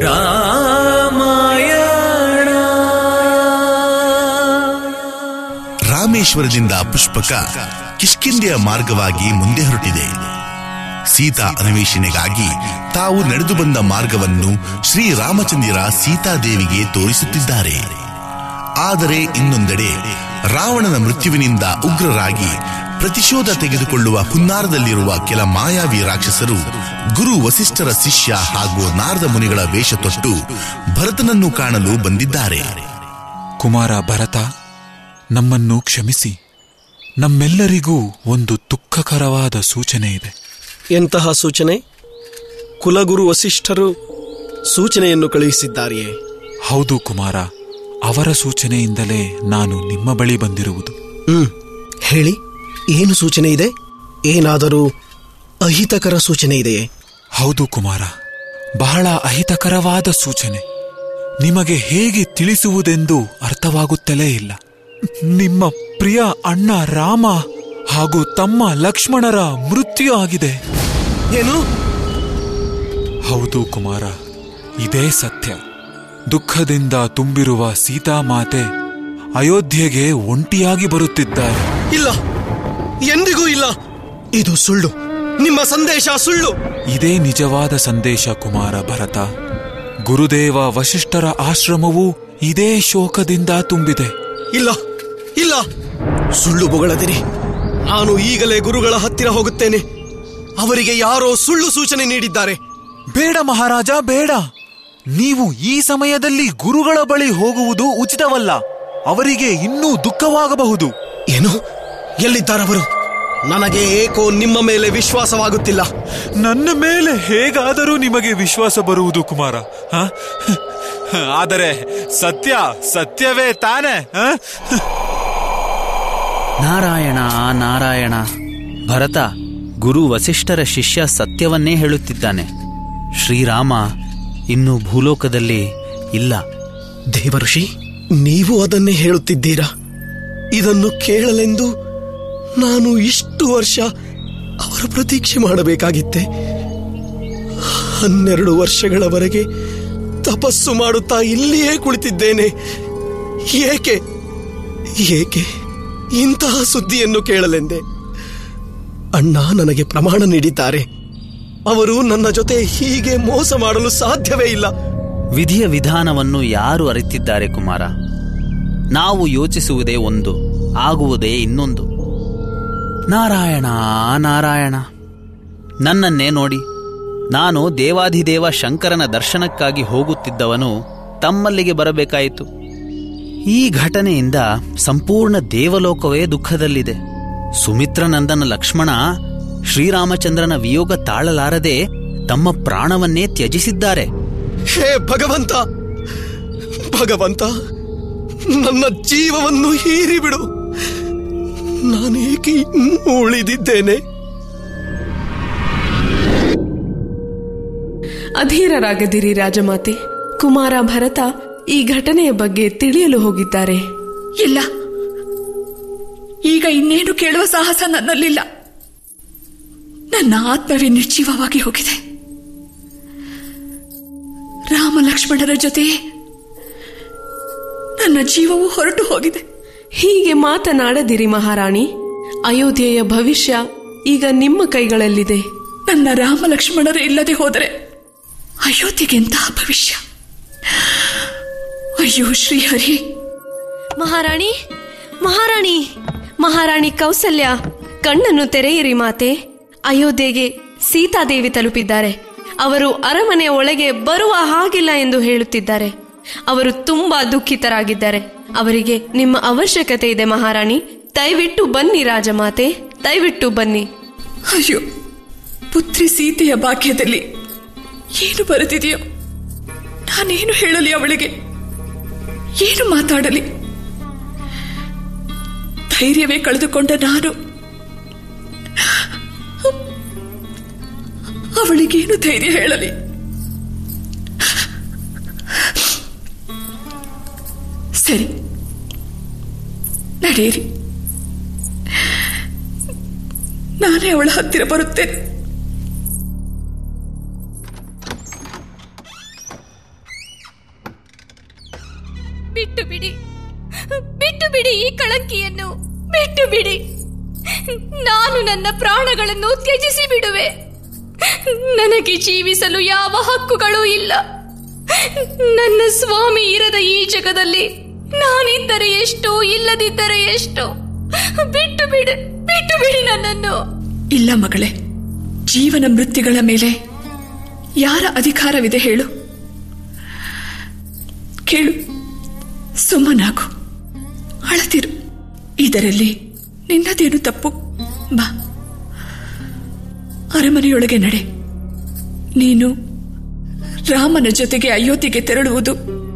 ರಾಮೇಶ್ವರದಿಂದ ಪುಷ್ಪಕ ಕಿಷ್ಕಿಂದೆಯ ಮಾರ್ಗವಾಗಿ ಮುಂದೆ ಹೊರಟಿದೆ ಸೀತಾ ಅನ್ವೇಷಣೆಗಾಗಿ ತಾವು ನಡೆದು ಬಂದ ಮಾರ್ಗವನ್ನು ಶ್ರೀರಾಮಚಂದ್ರ ಸೀತಾದೇವಿಗೆ ತೋರಿಸುತ್ತಿದ್ದಾರೆ ಆದರೆ ಇನ್ನೊಂದೆಡೆ ರಾವಣನ ಮೃತ್ಯುವಿನಿಂದ ಉಗ್ರರಾಗಿ ಪ್ರತಿಶೋಧ ತೆಗೆದುಕೊಳ್ಳುವ ಹುನ್ನಾರದಲ್ಲಿರುವ ಕೆಲ ಮಾಯಾವಿ ರಾಕ್ಷಸರು ಗುರು ವಸಿಷ್ಠರ ಶಿಷ್ಯ ಹಾಗೂ ನಾರದ ಮುನಿಗಳ ವೇಷ ತೊಟ್ಟು ಭರತನನ್ನು ಕಾಣಲು ಬಂದಿದ್ದಾರೆ ಕುಮಾರ ಭರತ ನಮ್ಮನ್ನು ಕ್ಷಮಿಸಿ ನಮ್ಮೆಲ್ಲರಿಗೂ ಒಂದು ದುಃಖಕರವಾದ ಸೂಚನೆ ಇದೆ ಎಂತಹ ಸೂಚನೆ ಕುಲಗುರು ವಸಿಷ್ಠರು ಸೂಚನೆಯನ್ನು ಕಳುಹಿಸಿದ್ದಾರೆಯೇ ಹೌದು ಕುಮಾರ ಅವರ ಸೂಚನೆಯಿಂದಲೇ ನಾನು ನಿಮ್ಮ ಬಳಿ ಬಂದಿರುವುದು ಹ್ಮ್ ಹೇಳಿ ಏನು ಸೂಚನೆ ಇದೆ ಏನಾದರೂ ಅಹಿತಕರ ಸೂಚನೆ ಇದೆಯೇ ಹೌದು ಕುಮಾರ ಬಹಳ ಅಹಿತಕರವಾದ ಸೂಚನೆ ನಿಮಗೆ ಹೇಗೆ ತಿಳಿಸುವುದೆಂದು ಅರ್ಥವಾಗುತ್ತಲೇ ಇಲ್ಲ ನಿಮ್ಮ ಪ್ರಿಯ ಅಣ್ಣ ರಾಮ ಹಾಗೂ ತಮ್ಮ ಲಕ್ಷ್ಮಣರ ಮೃತ್ಯು ಆಗಿದೆ ಏನು ಹೌದು ಕುಮಾರ ಇದೇ ಸತ್ಯ ದುಃಖದಿಂದ ತುಂಬಿರುವ ಸೀತಾಮಾತೆ ಅಯೋಧ್ಯೆಗೆ ಒಂಟಿಯಾಗಿ ಬರುತ್ತಿದ್ದಾರೆ ಇಲ್ಲ ಎಂದಿಗೂ ಇಲ್ಲ ಇದು ಸುಳ್ಳು ನಿಮ್ಮ ಸಂದೇಶ ಸುಳ್ಳು ಇದೇ ನಿಜವಾದ ಸಂದೇಶ ಕುಮಾರ ಭರತ ಗುರುದೇವ ವಶಿಷ್ಠರ ಆಶ್ರಮವು ಇದೇ ಶೋಕದಿಂದ ತುಂಬಿದೆ ಇಲ್ಲ ಇಲ್ಲ ಸುಳ್ಳು ಬೊಗಳದಿರಿ ನಾನು ಈಗಲೇ ಗುರುಗಳ ಹತ್ತಿರ ಹೋಗುತ್ತೇನೆ ಅವರಿಗೆ ಯಾರೋ ಸುಳ್ಳು ಸೂಚನೆ ನೀಡಿದ್ದಾರೆ ಬೇಡ ಮಹಾರಾಜ ಬೇಡ ನೀವು ಈ ಸಮಯದಲ್ಲಿ ಗುರುಗಳ ಬಳಿ ಹೋಗುವುದು ಉಚಿತವಲ್ಲ ಅವರಿಗೆ ಇನ್ನೂ ದುಃಖವಾಗಬಹುದು ಏನು ಎಲ್ಲಿದ್ದಾರವರು ನನಗೆ ಏಕೋ ನಿಮ್ಮ ಮೇಲೆ ವಿಶ್ವಾಸವಾಗುತ್ತಿಲ್ಲ ನನ್ನ ಮೇಲೆ ಹೇಗಾದರೂ ನಿಮಗೆ ವಿಶ್ವಾಸ ಬರುವುದು ಕುಮಾರ ಹ? ಆದರೆ ಸತ್ಯ ಸತ್ಯವೇ ತಾನೆ ಹ? ನಾರಾಯಣ ನಾರಾಯಣ ಭರತ ಗುರು ವಸಿಷ್ಠರ ಶಿಷ್ಯ ಸತ್ಯವನ್ನೇ ಹೇಳುತ್ತಿದ್ದಾನೆ ಶ್ರೀರಾಮ ಇನ್ನು ಭೂಲೋಕದಲ್ಲಿ ಇಲ್ಲ ದೇವಋಷಿ ನೀವು ಅದನ್ನೇ ಹೇಳುತ್ತಿದ್ದೀರಾ ಇದನ್ನು ಕೇಳಲೆಂದು ನಾನು ಇಷ್ಟು ವರ್ಷ ಅವರ ಪ್ರತೀಕ್ಷೆ ಮಾಡಬೇಕಾಗಿತ್ತೆ ಹನ್ನೆರಡು ವರ್ಷಗಳವರೆಗೆ ತಪಸ್ಸು ಮಾಡುತ್ತಾ ಇಲ್ಲಿಯೇ ಕುಳಿತಿದ್ದೇನೆ ಏಕೆ ಏಕೆ ಇಂತಹ ಸುದ್ದಿಯನ್ನು ಕೇಳಲೆಂದೆ ಅಣ್ಣ ನನಗೆ ಪ್ರಮಾಣ ನೀಡಿದ್ದಾರೆ ಅವರು ನನ್ನ ಜೊತೆ ಹೀಗೆ ಮೋಸ ಮಾಡಲು ಸಾಧ್ಯವೇ ಇಲ್ಲ ವಿಧಿಯ ವಿಧಾನವನ್ನು ಯಾರು ಅರಿತಿದ್ದಾರೆ ಕುಮಾರ ನಾವು ಯೋಚಿಸುವುದೇ ಒಂದು ಆಗುವುದೇ ಇನ್ನೊಂದು ನಾರಾಯಣ ನಾರಾಯಣ ನನ್ನನ್ನೇ ನೋಡಿ ನಾನು ದೇವಾಧಿದೇವ ಶಂಕರನ ದರ್ಶನಕ್ಕಾಗಿ ಹೋಗುತ್ತಿದ್ದವನು ತಮ್ಮಲ್ಲಿಗೆ ಬರಬೇಕಾಯಿತು ಈ ಘಟನೆಯಿಂದ ಸಂಪೂರ್ಣ ದೇವಲೋಕವೇ ದುಃಖದಲ್ಲಿದೆ ಸುಮಿತ್ರನಂದನ ಲಕ್ಷ್ಮಣ ಶ್ರೀರಾಮಚಂದ್ರನ ವಿಯೋಗ ತಾಳಲಾರದೆ ತಮ್ಮ ಪ್ರಾಣವನ್ನೇ ತ್ಯಜಿಸಿದ್ದಾರೆ ಹೇ ಭಗವಂತ ಭಗವಂತ ನನ್ನ ಜೀವವನ್ನು ಹೀರಿಬಿಡು ನಾನೇಕೆ ಇನ್ನೂ ಉಳಿದಿದ್ದೇನೆ ಅಧೀರರಾಗದಿರಿ ರಾಜಮಾತೆ ಕುಮಾರ ಭರತ ಈ ಘಟನೆಯ ಬಗ್ಗೆ ತಿಳಿಯಲು ಹೋಗಿದ್ದಾರೆ ಇಲ್ಲ ಈಗ ಇನ್ನೇನು ಕೇಳುವ ಸಾಹಸ ನನ್ನಲ್ಲಿಲ್ಲ ನನ್ನ ಆತ್ಮವೇ ನಿರ್ಜೀವವಾಗಿ ಹೋಗಿದೆ ರಾಮ ಲಕ್ಷ್ಮಣರ ಜೊತೆಯೇ ನನ್ನ ಜೀವವು ಹೊರಟು ಹೋಗಿದೆ ಹೀಗೆ ಮಾತನಾಡದಿರಿ ಮಹಾರಾಣಿ ಅಯೋಧ್ಯೆಯ ಭವಿಷ್ಯ ಈಗ ನಿಮ್ಮ ಕೈಗಳಲ್ಲಿದೆ ನನ್ನ ರಾಮ ಲಕ್ಷ್ಮಣರು ಇಲ್ಲದೆ ಹೋದರೆ ಅಯೋಧ್ಯೆಗೆ ಎಂತಹ ಭವಿಷ್ಯ ಅಯ್ಯೋ ಶ್ರೀಹರಿ ಮಹಾರಾಣಿ ಮಹಾರಾಣಿ ಮಹಾರಾಣಿ ಕೌಸಲ್ಯ ಕಣ್ಣನ್ನು ತೆರೆಯಿರಿ ಮಾತೆ ಅಯೋಧ್ಯೆಗೆ ಸೀತಾದೇವಿ ತಲುಪಿದ್ದಾರೆ ಅವರು ಅರಮನೆಯ ಒಳಗೆ ಬರುವ ಹಾಗಿಲ್ಲ ಎಂದು ಹೇಳುತ್ತಿದ್ದಾರೆ ಅವರು ತುಂಬಾ ದುಃಖಿತರಾಗಿದ್ದಾರೆ ಅವರಿಗೆ ನಿಮ್ಮ ಅವಶ್ಯಕತೆ ಇದೆ ಮಹಾರಾಣಿ ದಯವಿಟ್ಟು ಬನ್ನಿ ರಾಜಮಾತೆ ದಯವಿಟ್ಟು ಬನ್ನಿ ಅಯ್ಯೋ ಪುತ್ರಿ ಸೀತೆಯ ಭಾಗ್ಯದಲ್ಲಿ ಏನು ಬರೆದಿದೆಯೋ ನಾನೇನು ಹೇಳಲಿ ಅವಳಿಗೆ ಏನು ಮಾತಾಡಲಿ ಧೈರ್ಯವೇ ಕಳೆದುಕೊಂಡ ನಾನು ಅವಳಿಗೇನು ಧೈರ್ಯ ಹೇಳಲಿ ಸರಿ ನಡೆಯಿರಿ ನಾನೇ ಅವಳ ಹತ್ತಿರ ಬರುತ್ತೇನೆ ಬಿಟ್ಟು ಬಿಡಿ ಬಿಟ್ಟು ಬಿಡಿ ಈ ಕಳಂಕಿಯನ್ನು ಬಿಟ್ಟು ಬಿಡಿ ನಾನು ನನ್ನ ಪ್ರಾಣಗಳನ್ನು ತ್ಯಜಿಸಿ ಬಿಡುವೆ ನನಗೆ ಜೀವಿಸಲು ಯಾವ ಹಕ್ಕುಗಳೂ ಇಲ್ಲ ನನ್ನ ಸ್ವಾಮಿ ಇರದ ಈ ಜಗದಲ್ಲಿ ನಾನಿದ್ದರೆ ಎಷ್ಟು ಇಲ್ಲದಿದ್ದರೆ ಎಷ್ಟು ಬಿಟ್ಟು ಬಿಡು ಬಿಟ್ಟು ಬಿಡಿ ನನ್ನನ್ನು ಇಲ್ಲ ಮಗಳೇ ಜೀವನ ಮೃತ್ಯುಗಳ ಮೇಲೆ ಯಾರ ಅಧಿಕಾರವಿದೆ ಹೇಳು ಕೇಳು ಸುಮ್ಮನಾಗು ಅಳತಿರು ಇದರಲ್ಲಿ ನಿನ್ನದೇನು ತಪ್ಪು ಬಾ ಅರಮನೆಯೊಳಗೆ ನಡೆ ನೀನು ರಾಮನ ಜೊತೆಗೆ ಅಯೋಧ್ಯೆಗೆ ತೆರಳುವುದು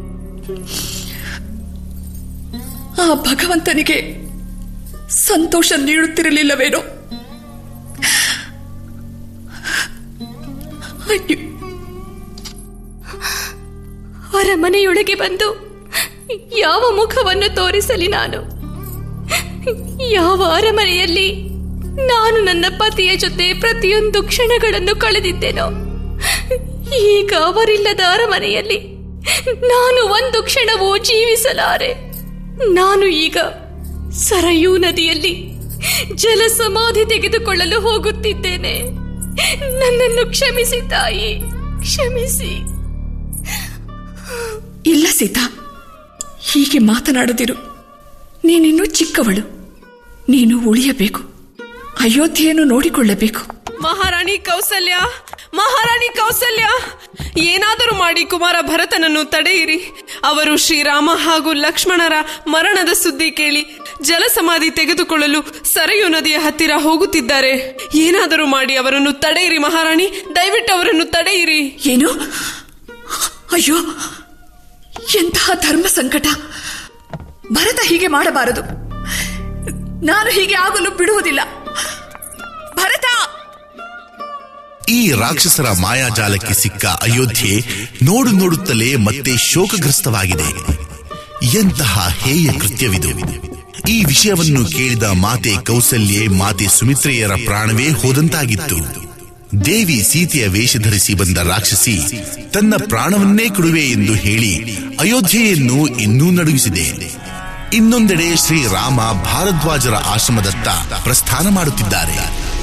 ಆ ಭಗವಂತನಿಗೆ ಸಂತೋಷ ನೀಡುತ್ತಿರಲಿಲ್ಲವೇನೋ ಅಯ್ಯೋ ಅರಮನೆಯೊಳಗೆ ಬಂದು ಯಾವ ಮುಖವನ್ನು ತೋರಿಸಲಿ ನಾನು ಯಾವ ಅರಮನೆಯಲ್ಲಿ ನಾನು ನನ್ನ ಪತಿಯ ಜೊತೆ ಪ್ರತಿಯೊಂದು ಕ್ಷಣಗಳನ್ನು ಕಳೆದಿದ್ದೇನೋ ಈಗ ಅವರಿಲ್ಲದ ಅರಮನೆಯಲ್ಲಿ ನಾನು ಒಂದು ಕ್ಷಣವೂ ಜೀವಿಸಲಾರೆ ನಾನು ಈಗ ಸರಯೂ ನದಿಯಲ್ಲಿ ಜಲ ಸಮಾಧಿ ತೆಗೆದುಕೊಳ್ಳಲು ಹೋಗುತ್ತಿದ್ದೇನೆ ನನ್ನನ್ನು ಕ್ಷಮಿಸಿ ತಾಯಿ ಕ್ಷಮಿಸಿ ಇಲ್ಲ ಸೀತಾ ಹೀಗೆ ಮಾತನಾಡದಿರು ನೀನಿನ್ನೂ ಚಿಕ್ಕವಳು ನೀನು ಉಳಿಯಬೇಕು ಅಯೋಧ್ಯೆಯನ್ನು ನೋಡಿಕೊಳ್ಳಬೇಕು ಮಹಾರಾಣಿ ಕೌಸಲ್ಯ ಮಹಾರಾಣಿ ಕೌಸಲ್ಯ ಏನಾದರೂ ಮಾಡಿ ಕುಮಾರ ಭರತನನ್ನು ತಡೆಯಿರಿ ಅವರು ಶ್ರೀರಾಮ ಹಾಗೂ ಲಕ್ಷ್ಮಣರ ಮರಣದ ಸುದ್ದಿ ಕೇಳಿ ಜಲಸಮಾಧಿ ತೆಗೆದುಕೊಳ್ಳಲು ಸರಯು ನದಿಯ ಹತ್ತಿರ ಹೋಗುತ್ತಿದ್ದಾರೆ ಏನಾದರೂ ಮಾಡಿ ಅವರನ್ನು ತಡೆಯಿರಿ ಮಹಾರಾಣಿ ದಯವಿಟ್ಟು ಅವರನ್ನು ತಡೆಯಿರಿ ಏನು ಅಯ್ಯೋ ಎಂತಹ ಧರ್ಮ ಸಂಕಟ ಭರತ ಹೀಗೆ ಮಾಡಬಾರದು ನಾನು ಹೀಗೆ ಆಗಲು ಬಿಡುವುದಿಲ್ಲ ಭರತ ಈ ರಾಕ್ಷಸರ ಮಾಯಾಜಾಲಕ್ಕೆ ಸಿಕ್ಕ ಅಯೋಧ್ಯೆ ನೋಡು ನೋಡುತ್ತಲೇ ಮತ್ತೆ ಶೋಕಗ್ರಸ್ತವಾಗಿದೆ ಎಂತಹ ಹೇಯ ಕೃತ್ಯವಿದು ಈ ವಿಷಯವನ್ನು ಕೇಳಿದ ಮಾತೆ ಕೌಸಲ್ಯೆ ಮಾತೆ ಸುಮಿತ್ರೆಯರ ಪ್ರಾಣವೇ ಹೋದಂತಾಗಿತ್ತು ದೇವಿ ಸೀತೆಯ ವೇಷ ಧರಿಸಿ ಬಂದ ರಾಕ್ಷಸಿ ತನ್ನ ಪ್ರಾಣವನ್ನೇ ಕೊಡುವೆ ಎಂದು ಹೇಳಿ ಅಯೋಧ್ಯೆಯನ್ನು ಇನ್ನೂ ನಡುಗಿಸಿದೆ ಇನ್ನೊಂದೆಡೆ ಶ್ರೀರಾಮ ಭಾರದ್ವಾಜರ ಆಶ್ರಮದತ್ತ ಪ್ರಸ್ಥಾನ ಮಾಡುತ್ತಿದ್ದಾರೆ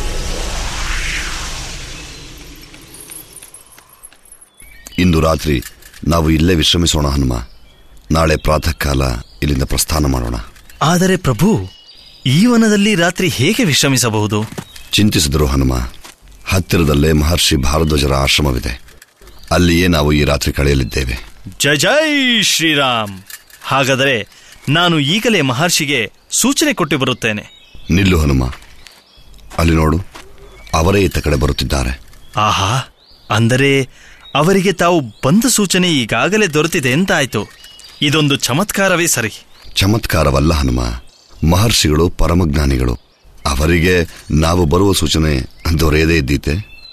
ಇಂದು ರಾತ್ರಿ ನಾವು ಇಲ್ಲೇ ವಿಶ್ರಮಿಸೋಣ ಹನುಮ ನಾಳೆ ಪ್ರಾತಃ ಕಾಲ ಇಲ್ಲಿಂದ ಪ್ರಸ್ಥಾನ ಮಾಡೋಣ ಆದರೆ ಪ್ರಭು ಈ ವನದಲ್ಲಿ ರಾತ್ರಿ ಹೇಗೆ ವಿಶ್ರಮಿಸಬಹುದು ಚಿಂತಿಸಿದರು ಹನುಮ ಹತ್ತಿರದಲ್ಲೇ ಮಹರ್ಷಿ ಭಾರದ್ವಾಜರ ಆಶ್ರಮವಿದೆ ಅಲ್ಲಿಯೇ ನಾವು ಈ ರಾತ್ರಿ ಕಳೆಯಲಿದ್ದೇವೆ ಜೈ ಜೈ ಶ್ರೀರಾಮ್ ಹಾಗಾದರೆ ನಾನು ಈಗಲೇ ಮಹರ್ಷಿಗೆ ಸೂಚನೆ ಕೊಟ್ಟು ಬರುತ್ತೇನೆ ನಿಲ್ಲು ಹನುಮ ಅಲ್ಲಿ ನೋಡು ಅವರೇ ಇತ್ತ ಕಡೆ ಬರುತ್ತಿದ್ದಾರೆ ಆಹಾ ಅಂದರೆ ಅವರಿಗೆ ತಾವು ಬಂದ ಸೂಚನೆ ಈಗಾಗಲೇ ದೊರೆತಿದೆ ಎಂತಾಯ್ತು ಇದೊಂದು ಚಮತ್ಕಾರವೇ ಸರಿ ಚಮತ್ಕಾರವಲ್ಲ ಹನುಮ ಮಹರ್ಷಿಗಳು ಪರಮಜ್ಞಾನಿಗಳು ಅವರಿಗೆ ನಾವು ಬರುವ ಸೂಚನೆ ದೊರೆಯದೇ ಇದ್ದೀತೆ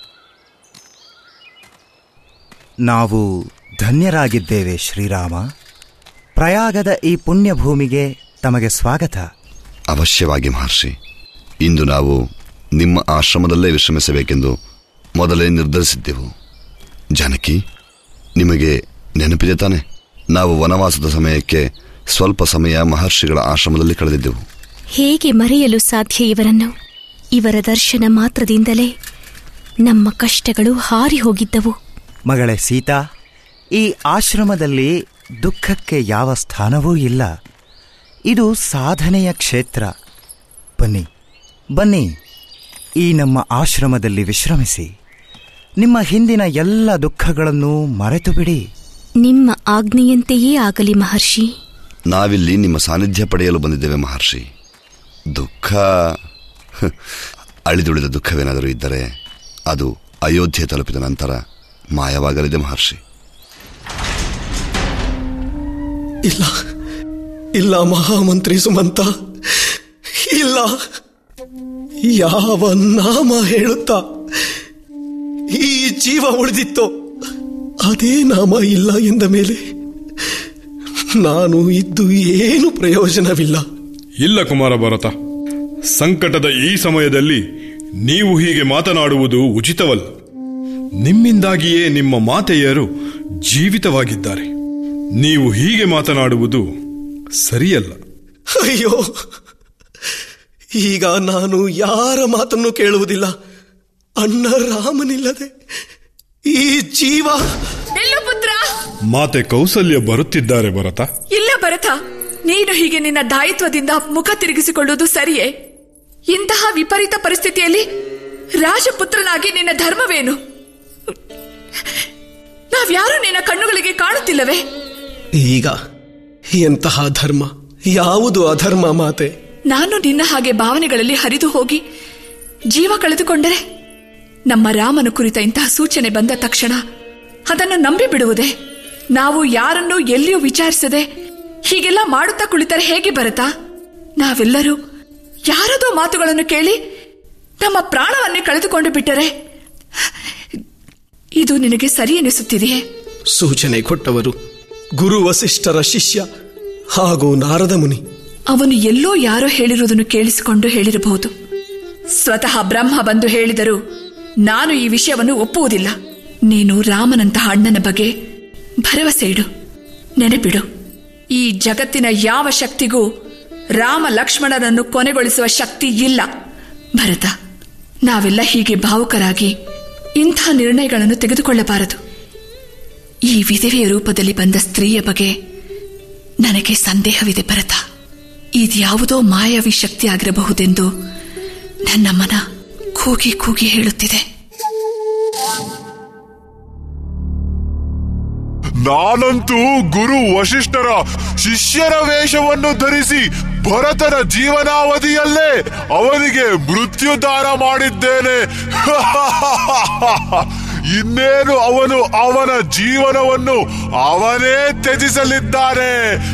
ನಾವು ಧನ್ಯರಾಗಿದ್ದೇವೆ ಶ್ರೀರಾಮ ಪ್ರಯಾಗದ ಈ ಪುಣ್ಯ ಭೂಮಿಗೆ ತಮಗೆ ಸ್ವಾಗತ ಅವಶ್ಯವಾಗಿ ಮಹರ್ಷಿ ಇಂದು ನಾವು ನಿಮ್ಮ ಆಶ್ರಮದಲ್ಲೇ ವಿಶ್ರಮಿಸಬೇಕೆಂದು ಮೊದಲೇ ನಿರ್ಧರಿಸಿದ್ದೆವು ಜಾನಕಿ ನಿಮಗೆ ನೆನಪಿದೆ ತಾನೆ ನಾವು ವನವಾಸದ ಸಮಯಕ್ಕೆ ಸ್ವಲ್ಪ ಸಮಯ ಮಹರ್ಷಿಗಳ ಆಶ್ರಮದಲ್ಲಿ ಕಳೆದಿದ್ದೆವು ಹೇಗೆ ಮರೆಯಲು ಸಾಧ್ಯ ಇವರನ್ನು ಇವರ ದರ್ಶನ ಮಾತ್ರದಿಂದಲೇ ನಮ್ಮ ಕಷ್ಟಗಳು ಹಾರಿ ಹೋಗಿದ್ದವು ಮಗಳೇ ಸೀತಾ ಈ ಆಶ್ರಮದಲ್ಲಿ ದುಃಖಕ್ಕೆ ಯಾವ ಸ್ಥಾನವೂ ಇಲ್ಲ ಇದು ಸಾಧನೆಯ ಕ್ಷೇತ್ರ ಬನ್ನಿ ಬನ್ನಿ ಈ ನಮ್ಮ ಆಶ್ರಮದಲ್ಲಿ ವಿಶ್ರಮಿಸಿ ನಿಮ್ಮ ಹಿಂದಿನ ಎಲ್ಲ ದುಃಖಗಳನ್ನು ಮರೆತು ಬಿಡಿ ನಿಮ್ಮ ಆಜ್ಞೆಯಂತೆಯೇ ಆಗಲಿ ಮಹರ್ಷಿ ನಾವಿಲ್ಲಿ ನಿಮ್ಮ ಸಾನ್ನಿಧ್ಯ ಪಡೆಯಲು ಬಂದಿದ್ದೇವೆ ಮಹರ್ಷಿ ದುಃಖ ಹ, ಅಳಿದುಳಿದ ದುಃಖವೇನಾದರೂ ಇದ್ದರೆ ಅದು ಅಯೋಧ್ಯೆ ತಲುಪಿದ ನಂತರ ಮಾಯವಾಗಲಿದೆ ಮಹರ್ಷಿ ಇಲ್ಲ ಇಲ್ಲ ಮಹಾಮಂತ್ರಿ ಸುಮಂತ ಇಲ್ಲ ಯಾವ ನಾಮ ಹೇಳುತ್ತಾ ಈ ಜೀವ ಉಳಿದಿತ್ತೋ ಅದೇ ನಾಮ ಇಲ್ಲ ಎಂದ ಮೇಲೆ ನಾನು ಇದ್ದು ಏನು ಪ್ರಯೋಜನವಿಲ್ಲ ಇಲ್ಲ ಕುಮಾರ ಭರತ ಸಂಕಟದ ಈ ಸಮಯದಲ್ಲಿ ನೀವು ಹೀಗೆ ಮಾತನಾಡುವುದು ಉಚಿತವಲ್ಲ ನಿಮ್ಮಿಂದಾಗಿಯೇ ನಿಮ್ಮ ಮಾತೆಯರು ಜೀವಿತವಾಗಿದ್ದಾರೆ ನೀವು ಹೀಗೆ ಮಾತನಾಡುವುದು ಸರಿಯಲ್ಲ ಅಯ್ಯೋ ಈಗ ನಾನು ಯಾರ ಮಾತನ್ನು ಕೇಳುವುದಿಲ್ಲ ಅಣ್ಣ ರಾಮನಿಲ್ಲದೆ ಈ ಜೀವ ನಿಲ್ಲು ಪುತ್ರ ಮಾತೆ ಕೌಸಲ್ಯ ಬರುತ್ತಿದ್ದಾರೆ ಭರತ ಇಲ್ಲ ಭರತ ನೀನು ಹೀಗೆ ನಿನ್ನ ದಾಯಿತ್ವದಿಂದ ಮುಖ ತಿರುಗಿಸಿಕೊಳ್ಳುವುದು ಸರಿಯೇ ಇಂತಹ ವಿಪರೀತ ಪರಿಸ್ಥಿತಿಯಲ್ಲಿ ರಾಜಪುತ್ರನಾಗಿ ನಿನ್ನ ಧರ್ಮವೇನು ನಾವ್ಯಾರು ನಿನ್ನ ಕಣ್ಣುಗಳಿಗೆ ಕಾಣುತ್ತಿಲ್ಲವೇ ಈಗ ಎಂತಹ ಧರ್ಮ ಯಾವುದು ಅಧರ್ಮ ಮಾತೆ ನಾನು ನಿನ್ನ ಹಾಗೆ ಭಾವನೆಗಳಲ್ಲಿ ಹರಿದು ಹೋಗಿ ಜೀವ ಕಳೆದುಕೊಂಡರೆ ನಮ್ಮ ರಾಮನ ಕುರಿತ ಇಂತಹ ಸೂಚನೆ ಬಂದ ತಕ್ಷಣ ಅದನ್ನು ನಂಬಿ ಬಿಡುವುದೇ ನಾವು ಯಾರನ್ನೂ ಎಲ್ಲಿಯೂ ವಿಚಾರಿಸದೆ ಹೀಗೆಲ್ಲ ಮಾಡುತ್ತಾ ಕುಳಿತರೆ ಹೇಗೆ ಬರುತ್ತಾ ನಾವೆಲ್ಲರೂ ಯಾರದೋ ಮಾತುಗಳನ್ನು ಕೇಳಿ ನಮ್ಮ ಪ್ರಾಣವನ್ನೇ ಕಳೆದುಕೊಂಡು ಬಿಟ್ಟರೆ ಇದು ನಿನಗೆ ಸರಿ ಎನಿಸುತ್ತಿದೆಯೇ ಸೂಚನೆ ಕೊಟ್ಟವರು ಗುರು ವಸಿಷ್ಠರ ಶಿಷ್ಯ ಹಾಗೂ ನಾರದ ಮುನಿ ಅವನು ಎಲ್ಲೋ ಯಾರೋ ಹೇಳಿರುವುದನ್ನು ಕೇಳಿಸಿಕೊಂಡು ಹೇಳಿರಬಹುದು ಸ್ವತಃ ಬ್ರಹ್ಮ ಬಂದು ಹೇಳಿದರು ನಾನು ಈ ವಿಷಯವನ್ನು ಒಪ್ಪುವುದಿಲ್ಲ ನೀನು ರಾಮನಂತಹ ಅಣ್ಣನ ಬಗ್ಗೆ ಭರವಸೆ ಇಡು ನೆನಪಿಡು ಈ ಜಗತ್ತಿನ ಯಾವ ಶಕ್ತಿಗೂ ರಾಮ ಲಕ್ಷ್ಮಣನನ್ನು ಕೊನೆಗೊಳಿಸುವ ಶಕ್ತಿ ಇಲ್ಲ ಭರತ ನಾವೆಲ್ಲ ಹೀಗೆ ಭಾವುಕರಾಗಿ ಇಂಥ ನಿರ್ಣಯಗಳನ್ನು ತೆಗೆದುಕೊಳ್ಳಬಾರದು ಈ ವಿಧವೆಯ ರೂಪದಲ್ಲಿ ಬಂದ ಸ್ತ್ರೀಯ ಬಗ್ಗೆ ನನಗೆ ಸಂದೇಹವಿದೆ ಭರತ ಇದ್ಯಾವುದೋ ಮಾಯಾವಿ ಶಕ್ತಿ ಆಗಿರಬಹುದೆಂದು ನನ್ನ ಮನ ಕೂಗಿ ಕೂಗಿ ಹೇಳುತ್ತಿದೆ ನಾನಂತೂ ಗುರು ವಶಿಷ್ಠರ ಶಿಷ್ಯರ ವೇಷವನ್ನು ಧರಿಸಿ ಭರತನ ಜೀವನಾವಧಿಯಲ್ಲೇ ಅವನಿಗೆ ಮೃತ್ಯುದಾನ ಮಾಡಿದ್ದೇನೆ ಇನ್ನೇನು ಅವನು ಅವನ ಜೀವನವನ್ನು ಅವನೇ ತ್ಯಜಿಸಲಿದ್ದಾನೆ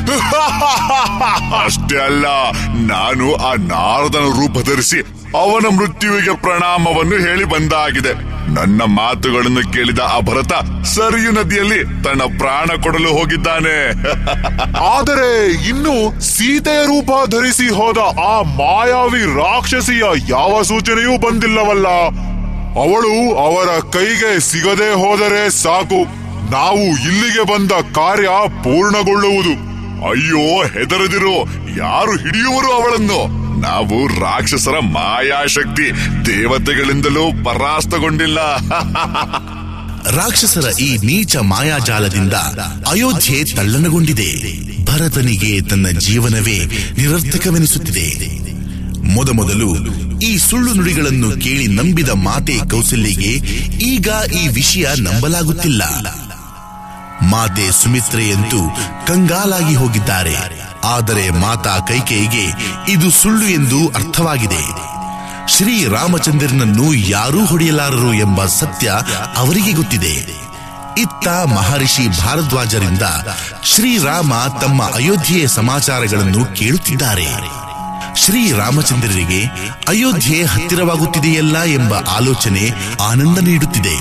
ಅಷ್ಟೇ ಅಲ್ಲ ನಾನು ಆ ನಾರದನ ರೂಪ ಧರಿಸಿ ಅವನ ಮೃತ್ಯುವಿಗೆ ಪ್ರಣಾಮವನ್ನು ಹೇಳಿ ಬಂದಾಗಿದೆ ನನ್ನ ಮಾತುಗಳನ್ನು ಕೇಳಿದ ಆ ಭರತ ಸರಿಯು ನದಿಯಲ್ಲಿ ತನ್ನ ಪ್ರಾಣ ಕೊಡಲು ಹೋಗಿದ್ದಾನೆ ಆದರೆ ಇನ್ನು ಸೀತೆಯ ರೂಪ ಧರಿಸಿ ಹೋದ ಆ ಮಾಯಾವಿ ರಾಕ್ಷಸಿಯ ಯಾವ ಸೂಚನೆಯೂ ಬಂದಿಲ್ಲವಲ್ಲ ಅವಳು ಅವರ ಕೈಗೆ ಸಿಗದೆ ಹೋದರೆ ಸಾಕು ನಾವು ಇಲ್ಲಿಗೆ ಬಂದ ಕಾರ್ಯ ಪೂರ್ಣಗೊಳ್ಳುವುದು ಅಯ್ಯೋ ಹೆದರದಿರು ಯಾರು ಹಿಡಿಯುವರು ಅವಳನ್ನು ನಾವು ರಾಕ್ಷಸರ ಮಾಯಾಶಕ್ತಿ ದೇವತೆಗಳಿಂದಲೂ ಪರಾಸ್ತಗೊಂಡಿಲ್ಲ ರಾಕ್ಷಸರ ಈ ನೀಚ ಮಾಯಾಜಾಲದಿಂದ ಅಯೋಧ್ಯೆ ತಲ್ಲಣಗೊಂಡಿದೆ ಭರತನಿಗೆ ತನ್ನ ಜೀವನವೇ ನಿರರ್ಥಕವೆನಿಸುತ್ತಿದೆ ಮೊದಮೊದಲು ಈ ಸುಳ್ಳು ನುಡಿಗಳನ್ನು ಕೇಳಿ ನಂಬಿದ ಮಾತೆ ಕೌಸಲ್ಯಗೆ ಈಗ ಈ ವಿಷಯ ನಂಬಲಾಗುತ್ತಿಲ್ಲ ಮಾತೆ ಸುಮಿತ್ರೆಯಂತೂ ಕಂಗಾಲಾಗಿ ಹೋಗಿದ್ದಾರೆ ಆದರೆ ಮಾತಾ ಕೈಕೇಯಿಗೆ ಇದು ಸುಳ್ಳು ಎಂದು ಅರ್ಥವಾಗಿದೆ ಶ್ರೀ ರಾಮಚಂದ್ರನನ್ನು ಯಾರೂ ಹೊಡೆಯಲಾರರು ಎಂಬ ಸತ್ಯ ಅವರಿಗೆ ಗೊತ್ತಿದೆ ಇತ್ತ ಮಹರ್ಷಿ ಭಾರದ್ವಾಜರಿಂದ ಶ್ರೀರಾಮ ತಮ್ಮ ಅಯೋಧ್ಯೆಯ ಸಮಾಚಾರಗಳನ್ನು ಕೇಳುತ್ತಿದ್ದಾರೆ ಶ್ರೀ ರಾಮಚಂದ್ರರಿಗೆ ಅಯೋಧ್ಯೆ ಹತ್ತಿರವಾಗುತ್ತಿದೆಯಲ್ಲ ಎಂಬ ಆಲೋಚನೆ ಆನಂದ ನೀಡುತ್ತಿದೆ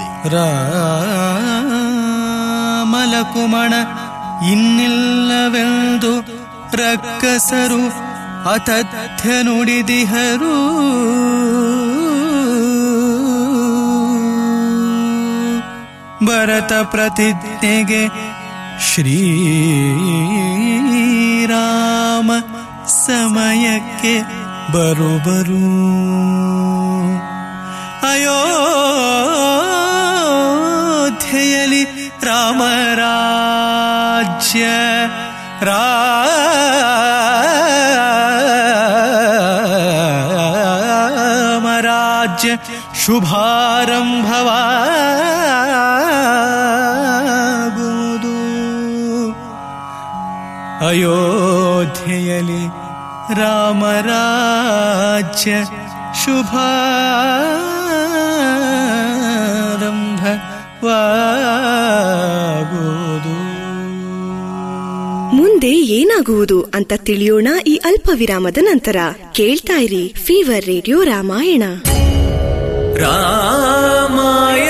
ರಾಮಲಕುಮಣ ಇನ್ನಿಲ್ಲವೆಂದು ರಕ್ಕಸರು ಅತಥ್ಯ ನುಡಿದಿಹರು ಭರತ ಪ್ರತಿಜ್ಞೆಗೆ ಶ್ರೀರಾಮ ಸಮಯಕ್ಕೆ ಬರುಬರು ಅಯೋಧ್ಯೆಯಲ್ಲಿ ರಾಮರಾಜ್ಯ ರಾಮರಾಜ್ಯ ಶುಭಾರಂಭವಾಗುವುದು ಅಯೋಧ್ಯೆಯಲ್ಲಿ ರಾಮರಾಜ್ಯ ಶುಭಾರಂಭವಾಗುವುದು ಮುಂದೆ ಏನಾಗುವುದು ಅಂತ ತಿಳಿಯೋಣ ಈ ಅಲ್ಪ ವಿರಾಮದ ನಂತರ ಕೇಳ್ತಾ ಇರಿ ಫೀವರ್ ರೇಡಿಯೋ ರಾಮಾಯಣ ರಾಮಾಯ